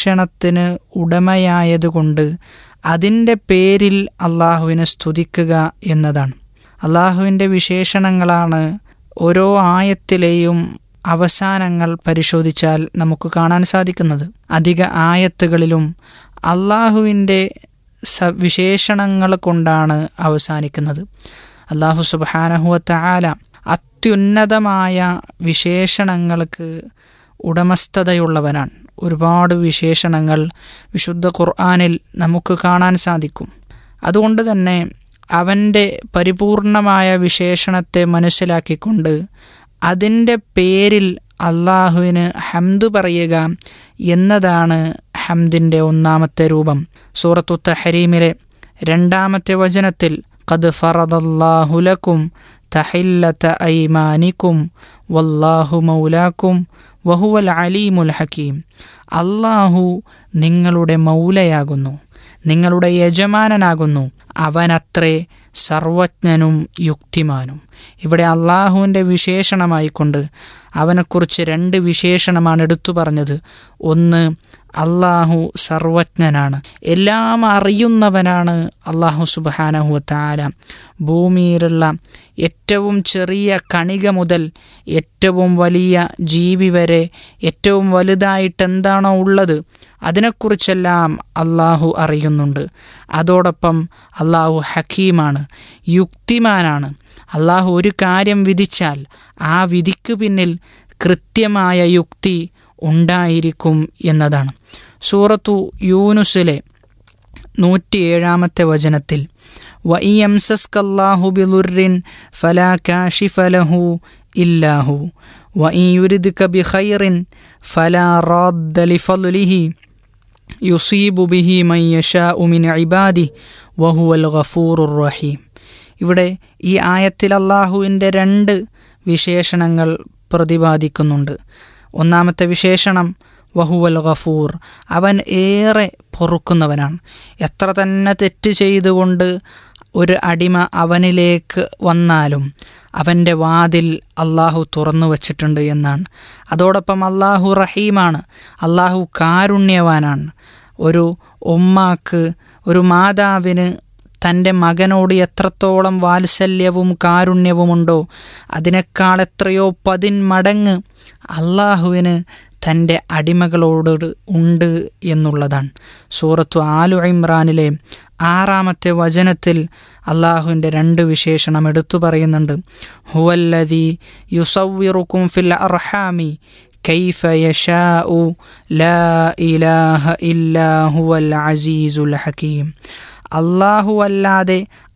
വിശേഷണത്തിന് ഉടമയായതുകൊണ്ട് അതിൻ്റെ പേരിൽ അള്ളാഹുവിനെ സ്തുതിക്കുക എന്നതാണ് അള്ളാഹുവിൻ്റെ വിശേഷണങ്ങളാണ് ഓരോ ആയത്തിലെയും അവസാനങ്ങൾ പരിശോധിച്ചാൽ നമുക്ക് കാണാൻ സാധിക്കുന്നത് അധിക ആയത്തുകളിലും അള്ളാഹുവിൻ്റെ സ വിശേഷണങ്ങൾ കൊണ്ടാണ് അവസാനിക്കുന്നത് അള്ളാഹു സുബാനഹുവത്ത ആല അത്യുന്നതമായ വിശേഷണങ്ങൾക്ക് ഉടമസ്ഥതയുള്ളവനാണ് ഒരുപാട് വിശേഷണങ്ങൾ വിശുദ്ധ ഖുർആാനിൽ നമുക്ക് കാണാൻ സാധിക്കും അതുകൊണ്ട് തന്നെ അവൻ്റെ പരിപൂർണമായ വിശേഷണത്തെ മനസ്സിലാക്കിക്കൊണ്ട് അതിൻ്റെ പേരിൽ അള്ളാഹുവിന് ഹംദ് പറയുക എന്നതാണ് ഹംദിൻ്റെ ഒന്നാമത്തെ രൂപം സൂറത്തു തഹരീമിലെ രണ്ടാമത്തെ വചനത്തിൽ ഖദ് ഫറദല്ലാഹുലക്കും തഹില്ലത്ത ഐമാനിക്കും വല്ലാഹു മൗലാക്കും വഹുവൽ അലീമുൽ ഹക്കീം അള്ളാഹു നിങ്ങളുടെ മൗലയാകുന്നു നിങ്ങളുടെ യജമാനനാകുന്നു അവനത്രേ സർവജ്ഞനും യുക്തിമാനും ഇവിടെ അള്ളാഹുവിൻ്റെ വിശേഷണമായിക്കൊണ്ട് അവനെക്കുറിച്ച് രണ്ട് വിശേഷണമാണ് എടുത്തു പറഞ്ഞത് ഒന്ന് അള്ളാഹു സർവജ്ഞനാണ് എല്ലാം അറിയുന്നവനാണ് അള്ളാഹു സുബാനഹു താല ഭൂമിയിലുള്ള ഏറ്റവും ചെറിയ കണിക മുതൽ ഏറ്റവും വലിയ ജീവി വരെ ഏറ്റവും വലുതായിട്ട് എന്താണോ ഉള്ളത് അതിനെക്കുറിച്ചെല്ലാം അള്ളാഹു അറിയുന്നുണ്ട് അതോടൊപ്പം അള്ളാഹു ഹക്കീമാണ് യുക്തിമാനാണ് അള്ളാഹു ഒരു കാര്യം വിധിച്ചാൽ ആ വിധിക്ക് പിന്നിൽ കൃത്യമായ യുക്തി ഉണ്ടായിരിക്കും എന്നതാണ് സൂറത്തു യൂനുസിലെ നൂറ്റിയേഴാമത്തെ വചനത്തിൽ വഇയംസസ്കല്ലാഹു ബിലുറിൻ ഫലാ കാഷിഫലഹു ഇല്ലാഹു വഇൻ യുരിദ്ക ബിഖൈറിൻ ഫലാ റാദ്ദ ലിഫളിഹി യുസീബു ബിഹി മൻ യശാഉ മിൻ ഇബാദി വഹുവൽ ഗഫൂറുർ റഹീം ഇവിടെ ഈ ആയത്തിൽ അള്ളാഹുവിൻ്റെ രണ്ട് വിശേഷണങ്ങൾ പ്രതിപാദിക്കുന്നുണ്ട് ഒന്നാമത്തെ വിശേഷണം വഹുവൽ ഗഫൂർ അവൻ ഏറെ പൊറുക്കുന്നവനാണ് എത്ര തന്നെ തെറ്റ് ചെയ്തുകൊണ്ട് ഒരു അടിമ അവനിലേക്ക് വന്നാലും അവൻ്റെ വാതിൽ അള്ളാഹു തുറന്നു വച്ചിട്ടുണ്ട് എന്നാണ് അതോടൊപ്പം അള്ളാഹു റഹീമാണ് അള്ളാഹു കാരുണ്യവാനാണ് ഒരു ഉമ്മാക്ക് ഒരു മാതാവിന് തൻ്റെ മകനോട് എത്രത്തോളം വാത്സല്യവും കാരുണ്യവുമുണ്ടോ അതിനേക്കാൾ എത്രയോ പതിന്മടങ്ങ് അള്ളാഹുവിന് തൻ്റെ അടിമകളോട് ഉണ്ട് എന്നുള്ളതാണ് സൂറത്തു ആലു ഇമ്രാനിലെ ആറാമത്തെ വചനത്തിൽ അള്ളാഹുവിൻ്റെ രണ്ട് വിശേഷണം എടുത്തു പറയുന്നുണ്ട് ഹുവല്ലതി യുസവിറുക്കും ഫിൽ അർഹാമി കൈഫ യശാഉ ലാ ഇലാഹ ഇല്ലാ ഹുവൽ അസീസുൽ ഹക്കീം അള്ളാഹു അല്ലാതെ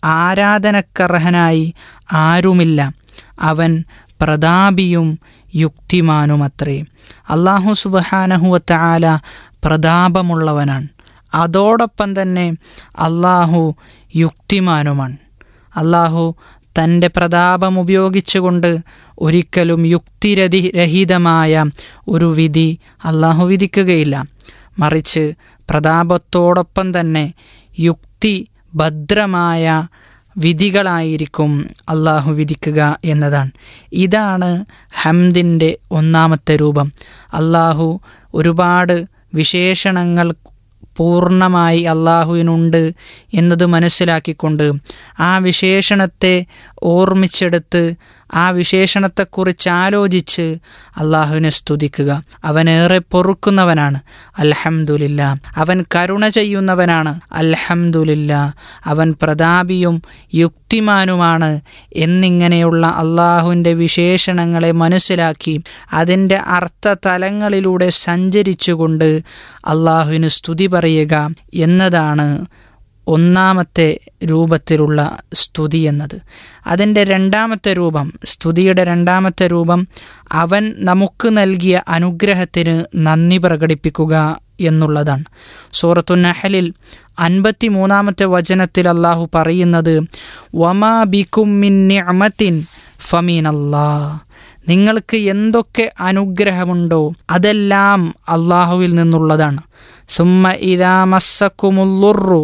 ആരാധനക്കർഹനായി ആരുമില്ല അവൻ പ്രതാപിയും യുക്തിമാനുമത്രേ അള്ളാഹു സുബഹാനഹുവത്ത ആല പ്രതാപമുള്ളവനാണ് അതോടൊപ്പം തന്നെ അള്ളാഹു യുക്തിമാനുമാണ് അള്ളാഹു തൻ്റെ പ്രതാപം ഉപയോഗിച്ചുകൊണ്ട് ഒരിക്കലും യുക്തിരതി രഹിതമായ ഒരു വിധി അള്ളാഹു വിധിക്കുകയില്ല മറിച്ച് പ്രതാപത്തോടൊപ്പം തന്നെ യുക്തി ഭദ്രമായ വിധികളായിരിക്കും അള്ളാഹു വിധിക്കുക എന്നതാണ് ഇതാണ് ഹംദിൻ്റെ ഒന്നാമത്തെ രൂപം അള്ളാഹു ഒരുപാട് വിശേഷണങ്ങൾ പൂർണ്ണമായി അള്ളാഹുവിനുണ്ട് എന്നത് മനസ്സിലാക്കിക്കൊണ്ട് ആ വിശേഷണത്തെ ഓർമ്മിച്ചെടുത്ത് ആ വിശേഷണത്തെക്കുറിച്ച് ആലോചിച്ച് അള്ളാഹുവിനെ സ്തുതിക്കുക അവനേറെ പൊറുക്കുന്നവനാണ് അൽഹംദുലില്ല അവൻ കരുണ ചെയ്യുന്നവനാണ് അൽഹംദുലില്ല അവൻ പ്രതാപിയും യുക്തിമാനുമാണ് എന്നിങ്ങനെയുള്ള അള്ളാഹുവിൻ്റെ വിശേഷണങ്ങളെ മനസ്സിലാക്കി അതിൻ്റെ അർത്ഥതലങ്ങളിലൂടെ സഞ്ചരിച്ചുകൊണ്ട് അള്ളാഹുവിന് സ്തുതി പറയുക എന്നതാണ് ഒന്നാമത്തെ രൂപത്തിലുള്ള സ്തുതി എന്നത് അതിൻ്റെ രണ്ടാമത്തെ രൂപം സ്തുതിയുടെ രണ്ടാമത്തെ രൂപം അവൻ നമുക്ക് നൽകിയ അനുഗ്രഹത്തിന് നന്ദി പ്രകടിപ്പിക്കുക എന്നുള്ളതാണ് സൂറത്തു നഹലിൽ അൻപത്തി മൂന്നാമത്തെ വചനത്തിൽ അള്ളാഹു പറയുന്നത് വമാ ബിക്കും മിൻ നിഅമത്തിൻ ഫമീൻ അല്ലാ നിങ്ങൾക്ക് എന്തൊക്കെ അനുഗ്രഹമുണ്ടോ അതെല്ലാം അള്ളാഹുവിൽ നിന്നുള്ളതാണ് സുമ്മ ഇതാ മസ്സക്കുമുല്ലുറു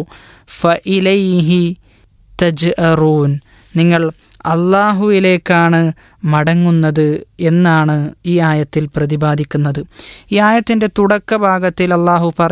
ഫഇലൈഹി തജ് അറൂൻ നിങ്ങൾ അള്ളാഹുവിലേക്കാണ് മടങ്ങുന്നത് എന്നാണ് ഈ ആയത്തിൽ പ്രതിപാദിക്കുന്നത് ഈ ആയത്തിൻ്റെ തുടക്ക ഭാഗത്തിൽ അള്ളാഹു